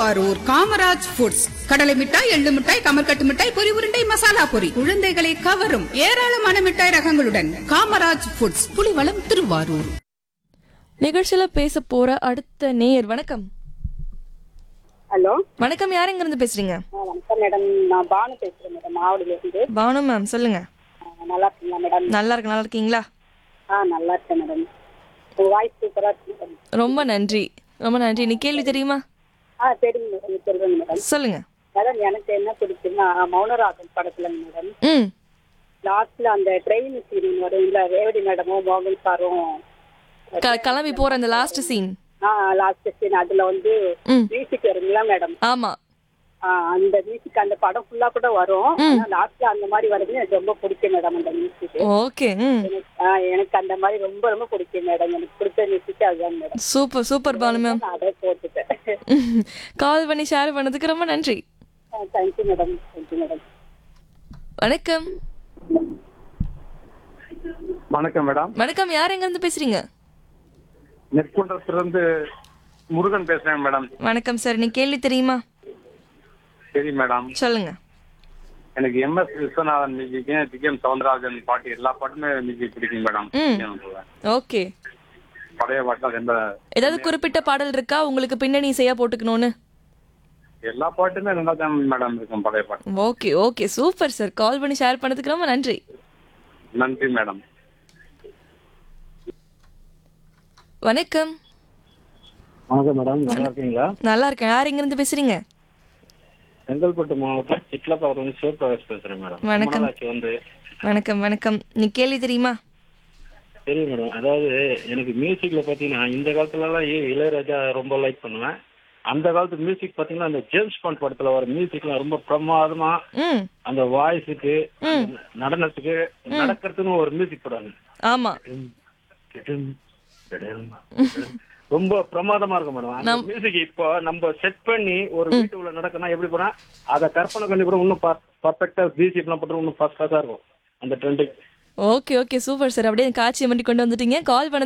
Thiruvarur Kamaraj foods கடலை மிட்டாய் எள்ளு மிட்டாய் கமர்கட்டு மிட்டாய் பொரி உருண்டை மசாலா பொரி குழந்தைகளை கவரும் ஏராளமான மிட்டாய் ரகங்களுடன் காமராஜ் ஃபுட்ஸ் புலிவளம் திருவாரூர் நிகழ்ச்சியில பேச போற அடுத்த நேயர் வணக்கம் ஹலோ வணக்கம் யார் எங்க இருந்து பேசுறீங்க ஆ, வணக்கம் மேடம் நான் பானு பேசுறேன் மேடம் மாவடியிலிருந்து பானு மேம் சொல்லுங்க ஆ, நல்லா இருக்கீங்களா மேடம் நல்லா இருக்கு நல்லா இருக்கீங்களா ஆ நல்லா இருக்கேன் மேடம் உங்க வாய்ஸ் சூப்பரா இருக்கு மேடம் ரொம்ப நன்றி ரொம்ப நன்றி நீ கேள்வி தெரியுமா ஆ சரிங்க மேடம் சொல்றேங்க மேடம் சொல்லுங்க மேடம் எனக்கு என்ன பிடிக்குன்னா மௌனராகம் படத்துல மேடம் ம் லாஸ்ட்ல அந்த ட்ரெயின் சீன் வரும் இல்ல ரேவதி மேடமும் மோகன் சாரும் க- கிளம்பி போற அந்த லாஸ்ட் சீன் ஆ லாஸ்ட் சீன் அதுல வந்து ம் மியூசிக் வருங்களா மேடம் ஆமா ஆ, அந்த மியூசிக் அந்த படம் ஃபுல்லா கூட வரும் ஆனா லாஸ்ட்ல அந்த மாதிரி வருது எனக்கு ரொம்ப பிடிக்கும் மேடம் அந்த மியூசிக் ஓகே ம் எனக்கு ஆ, எனக்கு அந்த மாதிரி ரொம்ப ரொம்ப பிடிக்கும் மேடம் எனக்கு பிடிச்ச மியூசிக் அதுதான் madam super super Banu ma'am நான் அதை போட்டுட்டேன் கால் பண்ணி ஷேர் பண்ணதுக்கு ரொம்ப நன்றி தேங்க்யூ மேடம் தேங்க்யூ மேடம் வணக்கம் வணக்கம் மேடம் வணக்கம் யார் எங்க இருந்து பேசுறீங்க நெற்குன்றத்திலிருந்து முருகன் பேசுறேன் மேடம் வணக்கம் சார் நீ கேள்வி தெரியுமா சரி மேடம் சொல்லுங்க எனக்கு M S Viswanathan music TM Soundararajan பாட்டு எல்லா பாட்டுமே மியூசிக் பிடிக்கும் மேடம் ம். ஓகே பழைய பாட்டுலாம் ரொம்ப ஏதாவது குறிப்பிட்ட பாடல் இருக்கா உங்களுக்கு பின்னணி இசையா போட்டுக்கணும்னு எல்லா பாட்டுமே நல்லா தான் மேடம் இருக்கும் பழைய பாட்டு okay okay super sir call பண்ணி ஷேர் பண்ணதுக்கு ரொம்ப நன்றி நன்றி மேடம் வணக்கம் வணக்கம் மேடம் நல்லா இருக்கீங்களா நல்லா இருக்கேன் யார் எங்க இருந்து பேசுறீங்க செங்கல்பட்டு மாவட்டம் சிட்லப்பாக்கம் வந்து சிவபிரகாஷ் பேசுறேன் மேடம் வணக்கம். மணலாச்சி வந்து வணக்கம் வணக்கம் நீ கேள்வி தெரியுமா தெரியும் மேடம் அதாவது எனக்கு மியூசிக்ல பாத்தீங்கன்னா இந்த காலத்துல எல்லாம் இ- இளையராஜா ரொம்ப லைக் பண்ணுவேன் அந்த காலத்து மியூசிக் பாத்தீங்கன்னா அந்த ஜேம்ஸ் பாண்ட் படத்துல வர மியூசிக்லாம் ரொம்ப பிரமாதமா ம் அந்த வாய்ஸுக்கு நடனத்துக்கு நடக்கிறதுன்னு ஒரு மியூசிக் போடுவாங்க ஆமா ரொம்ப பிரமாதமா இருக்கும் மேடம் அந்த மியூசிக் இப்போ நம்ம செட் பண்ணி ஒரு வீட்டுக்குள்ள நடக்கணும் எப்படி போனா அதை கற்பனை பண்ணி கூட இன்னும் பர்ஃபெக்டா பிஜிஎம் எல்லாம் போட்டு இன்னும் ஃபர்ஸ்ட் கிளாஸா இருக்கும் அந்த ட்ரெண்டுக்கு ஓகே ஓகே சூப்பர் சார் அப்படியே காட்சி பண்ணி கொண்டு வந்துட்டீங்க கால் பண்ண